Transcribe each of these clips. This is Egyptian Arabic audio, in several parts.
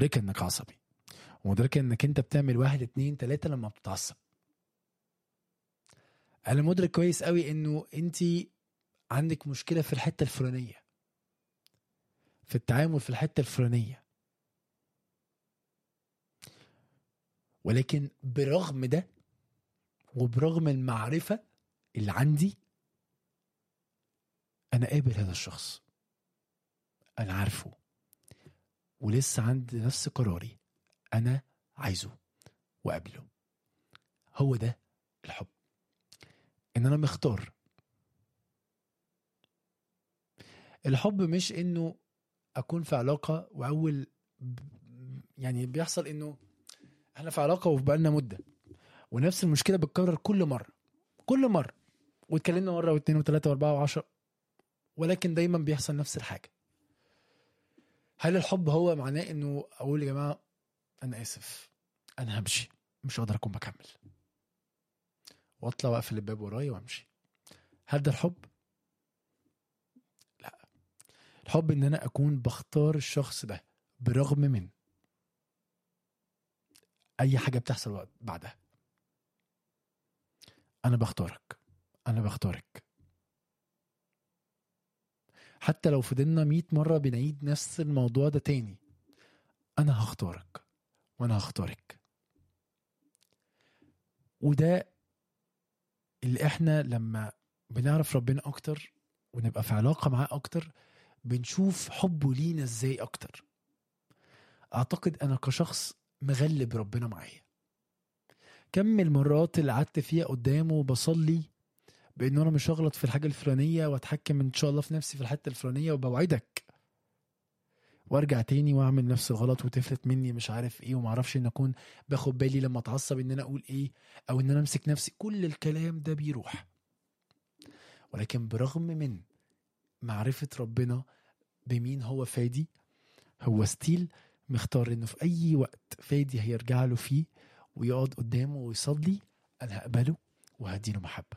مدركه انك عصبي ومدركه انك انت بتعمل واحد اتنين تلاته لما بتتعصب انا مدرك كويس قوي انه انت عندك مشكله في الحته الفلانيه في التعامل في الحته الفلانيه ولكن برغم ده وبرغم المعرفه اللي عندي انا قابل هذا الشخص انا عارفه ولسه عندي نفس قراري انا عايزه وقابله هو ده الحب ان انا مختار الحب مش انه اكون في علاقه واول ب- يعني بيحصل انه احنا في علاقه وفي بقالنا مده ونفس المشكله بتكرر كل مره كل مره واتكلمنا مره واثنين وثلاثه واربعه وعشرة ولكن دايما بيحصل نفس الحاجه هل الحب هو معناه انه اقول يا جماعه انا اسف انا همشي مش هقدر اكون بكمل واطلع واقفل الباب ورايا وامشي هل ده الحب لا الحب ان انا اكون بختار الشخص ده برغم من اي حاجه بتحصل وقت بعدها انا بختارك انا بختارك حتى لو فضلنا 100 مره بنعيد نفس الموضوع ده تاني انا هختارك وانا هختارك وده اللي احنا لما بنعرف ربنا اكتر ونبقى في علاقه معاه اكتر بنشوف حبه لينا ازاي اكتر اعتقد انا كشخص مغلب ربنا معايا كم المرات اللي قعدت فيها قدامه بصلي بان انا مش هغلط في الحاجه الفلانيه واتحكم ان شاء الله في نفسي في الحته الفلانيه وبوعدك وارجع تاني واعمل نفس الغلط وتفلت مني مش عارف ايه ومعرفش ان اكون باخد بالي لما اتعصب ان انا اقول ايه او ان انا امسك نفسي كل الكلام ده بيروح ولكن برغم من معرفة ربنا بمين هو فادي هو ستيل مختار انه في اي وقت فادي هيرجع له فيه ويقعد قدامه ويصلي انا هقبله وهديله محبة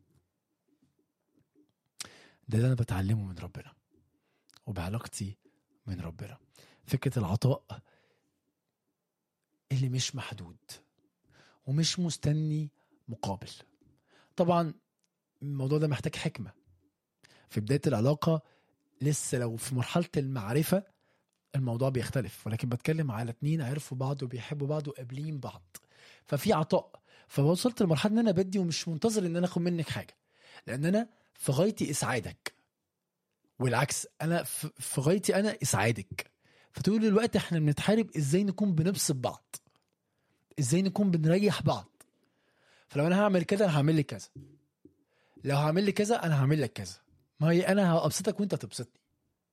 ده اللي انا بتعلمه من ربنا وبعلاقتي من ربنا فكرة العطاء اللي مش محدود ومش مستني مقابل طبعا الموضوع ده محتاج حكمة في بداية العلاقة لسه لو في مرحلة المعرفة الموضوع بيختلف ولكن بتكلم على اتنين عرفوا بعض وبيحبوا بعض وقابلين بعض ففي عطاء فوصلت لمرحلة ان انا بدي ومش منتظر ان انا اخد منك حاجة لان انا في غايتي اسعادك والعكس انا في في غايتي انا اسعادك فطول الوقت احنا بنتحارب ازاي نكون بنبسط بعض ازاي نكون بنريح بعض فلو انا هعمل كده انا هعمل لك كذا لو هعمل لي كذا انا هعمل لك كذا ما هي انا هبسطك وانت تبسطني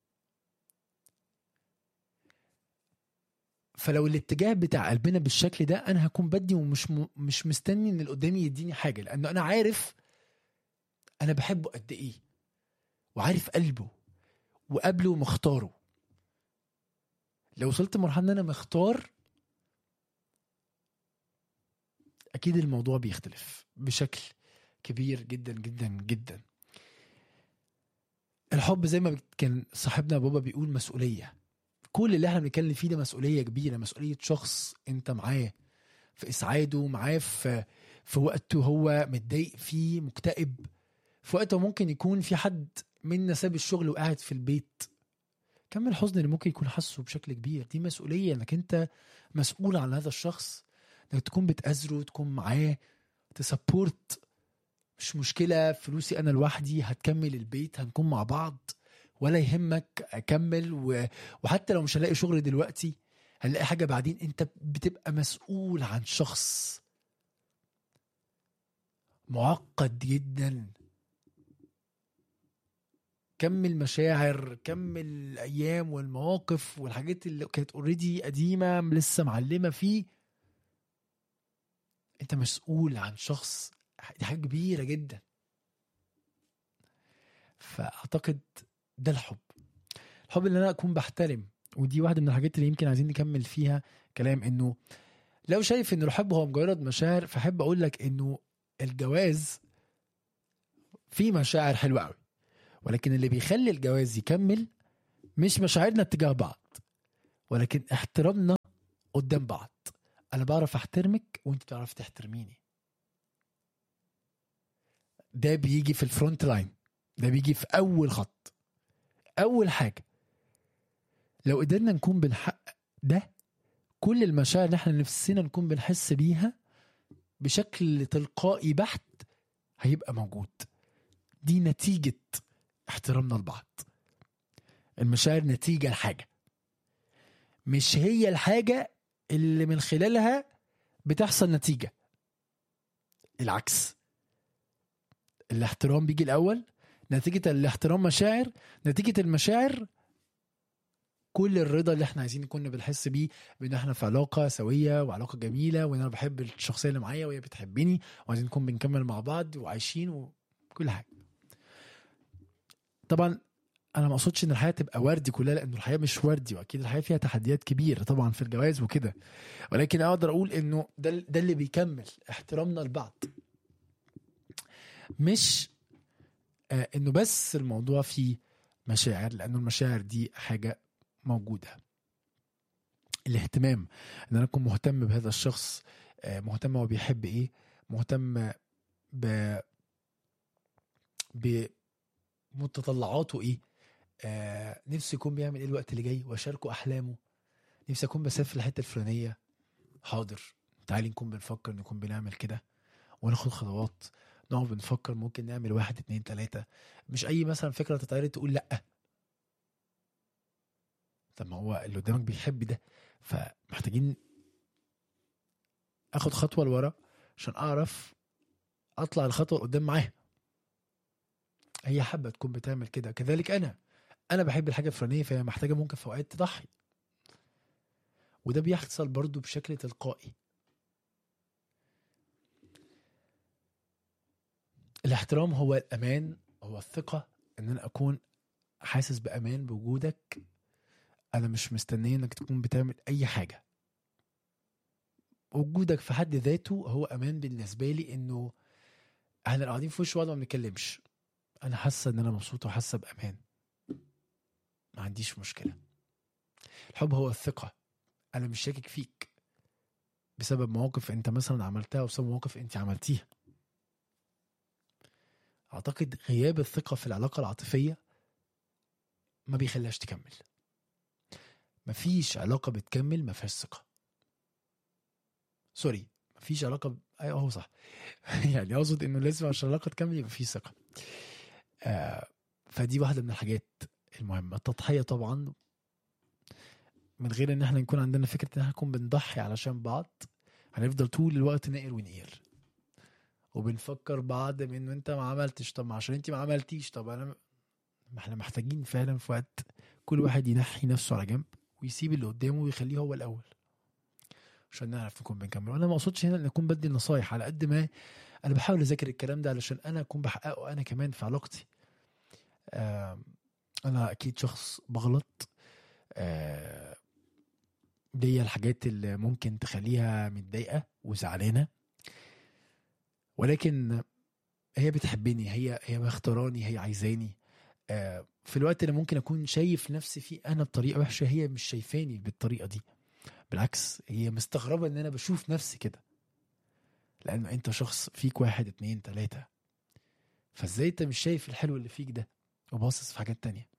فلو الاتجاه بتاع قلبنا بالشكل ده انا هكون بدي ومش م... مش مستني ان اللي قدامي يديني حاجه لانه انا عارف انا بحبه قد ايه وعارف قلبه وقابله ومختاره لو وصلت لمرحله ان انا مختار اكيد الموضوع بيختلف بشكل كبير جدا جدا جدا الحب زي ما كان صاحبنا بابا بيقول مسؤوليه كل اللي احنا بنتكلم فيه ده مسؤوليه كبيره مسؤوليه شخص انت معاه في اسعاده معاه في في وقته هو متضايق فيه مكتئب في وقته ممكن يكون في حد منا ساب الشغل وقاعد في البيت كم الحزن اللي ممكن يكون حاسه بشكل كبير دي مسؤوليه انك انت مسؤول عن هذا الشخص انك تكون بتأزره تكون معاه تسبورت مش مشكلة فلوسي أنا لوحدي هتكمل البيت هنكون مع بعض ولا يهمك أكمل و... وحتى لو مش هلاقي شغل دلوقتي هنلاقي حاجة بعدين أنت بتبقى مسؤول عن شخص معقد جدا كم المشاعر كم الأيام والمواقف والحاجات اللي كانت اوريدي قديمة لسه معلمة فيه أنت مسؤول عن شخص دي حاجه كبيره جدا فاعتقد ده الحب الحب اللي انا اكون بحترم ودي واحده من الحاجات اللي يمكن عايزين نكمل فيها كلام انه لو شايف ان الحب هو مجرد مشاعر فاحب اقول لك انه الجواز فيه مشاعر حلوه قوي ولكن اللي بيخلي الجواز يكمل مش مشاعرنا اتجاه بعض ولكن احترامنا قدام بعض انا بعرف احترمك وانت بتعرف تحترميني ده بيجي في الفرونت لاين ده بيجي في اول خط اول حاجه لو قدرنا نكون بنحقق ده كل المشاعر اللي احنا نفسنا نكون بنحس بيها بشكل تلقائي بحت هيبقى موجود دي نتيجة احترامنا لبعض المشاعر نتيجة لحاجة مش هي الحاجة اللي من خلالها بتحصل نتيجة العكس الاحترام بيجي الأول نتيجة الاحترام مشاعر نتيجة المشاعر كل الرضا اللي احنا عايزين نكون بنحس بيه بان احنا في علاقه سويه وعلاقه جميله وان انا بحب الشخصيه اللي معايا وهي بتحبني وعايزين نكون بنكمل مع بعض وعايشين وكل حاجه طبعا انا ما اقصدش ان الحياه تبقى وردي كلها لانه الحياه مش وردي واكيد الحياه فيها تحديات كبيره طبعا في الجواز وكده ولكن اقدر اقول انه ده ده اللي بيكمل احترامنا لبعض مش آه انه بس الموضوع فيه مشاعر لانه المشاعر دي حاجه موجوده الاهتمام ان انا اكون مهتم بهذا الشخص آه، مهتم هو بيحب ايه مهتم ب بمتطلعاته ايه آه نفسي يكون بيعمل ايه الوقت اللي جاي واشاركه احلامه نفسي اكون بسافر الحته الفلانيه حاضر تعالي نكون بنفكر نكون بنعمل كده وناخد خطوات نقعد بنفكر ممكن نعمل واحد اتنين تلاته مش اي مثلا فكره تتعرض تقول لا طب ما هو اللي قدامك بيحب ده فمحتاجين اخد خطوه لورا عشان اعرف اطلع الخطوه قدام معاها هي حابه تكون بتعمل كده كذلك انا انا بحب الحاجه الفلانيه فهي محتاجه ممكن في اوقات تضحي وده بيحصل برضو بشكل تلقائي الاحترام هو الامان هو الثقه ان انا اكون حاسس بامان بوجودك انا مش مستنيه انك تكون بتعمل اي حاجه وجودك في حد ذاته هو امان بالنسبه لي انه احنا قاعدين في وش بعض ما بنتكلمش انا حاسه ان انا مبسوطه وحاسه بامان ما عنديش مشكله الحب هو الثقه انا مش شاكك فيك بسبب مواقف انت مثلا عملتها وبسبب مواقف انت عملتيها اعتقد غياب الثقه في العلاقه العاطفيه ما بيخليهاش تكمل مفيش علاقه بتكمل ما فيهاش ثقه سوري مفيش علاقه ب... ايوه هو صح يعني اقصد انه لازم عشان العلاقه تكمل يبقى في ثقه آه فدي واحده من الحاجات المهمه التضحيه طبعا من غير ان احنا نكون عندنا فكره ان احنا نكون بنضحي علشان بعض هنفضل طول الوقت نقر ونقير وبنفكر بعض بانه انت ما عملتش طب ما عشان انت ما عملتيش طب انا ما احنا محتاجين فعلا في وقت كل واحد ينحي نفسه على جنب ويسيب اللي قدامه ويخليه هو الاول عشان نعرف نكون بنكمل وانا ما اقصدش هنا ان اكون بدي نصايح على قد ما انا بحاول اذاكر الكلام ده علشان انا اكون بحققه انا كمان في علاقتي آه انا اكيد شخص بغلط آه دي الحاجات اللي ممكن تخليها متضايقه وزعلانه ولكن هي بتحبني هي هي مختاراني هي عايزاني آه في الوقت اللي ممكن اكون شايف نفسي فيه انا بطريقه وحشه هي مش شايفاني بالطريقه دي بالعكس هي مستغربه ان انا بشوف نفسي كده لان انت شخص فيك واحد اتنين تلاته فازاي انت مش شايف الحلو اللي فيك ده وباصص في حاجات تانية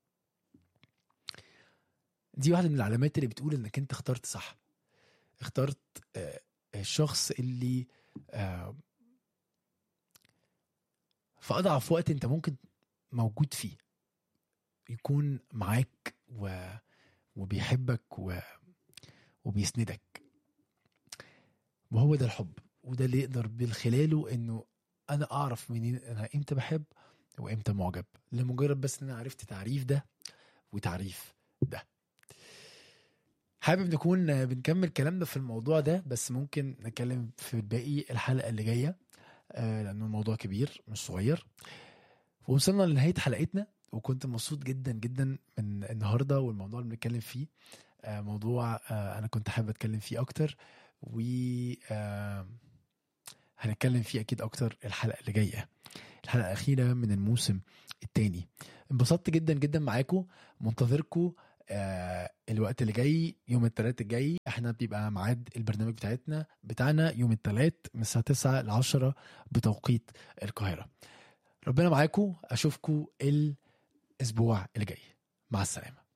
دي واحدة من العلامات اللي بتقول انك انت اخترت صح اخترت آه الشخص اللي آه في اضعف وقت انت ممكن موجود فيه يكون معاك و... وبيحبك و... وبيسندك وهو ده الحب وده اللي يقدر من خلاله انه انا اعرف منين انا امتى بحب وامتى معجب لمجرد بس ان انا عرفت تعريف ده وتعريف ده حابب نكون بنكمل كلامنا في الموضوع ده بس ممكن نتكلم في باقي الحلقه اللي جايه آه لانه الموضوع كبير مش صغير ووصلنا لنهايه حلقتنا وكنت مبسوط جدا جدا من النهارده والموضوع اللي بنتكلم فيه آه موضوع آه انا كنت حابب اتكلم فيه اكتر و هنتكلم فيه اكيد اكتر الحلقه اللي جايه الحلقه الاخيره من الموسم الثاني انبسطت جدا جدا معاكم منتظركم آه الوقت اللي جاي يوم الثلاث الجاي احنا بيبقى ميعاد البرنامج بتاعتنا بتاعنا يوم الثلاث من الساعه 9 ل 10 بتوقيت القاهره ربنا معاكم اشوفكم الاسبوع اللي جاي مع السلامه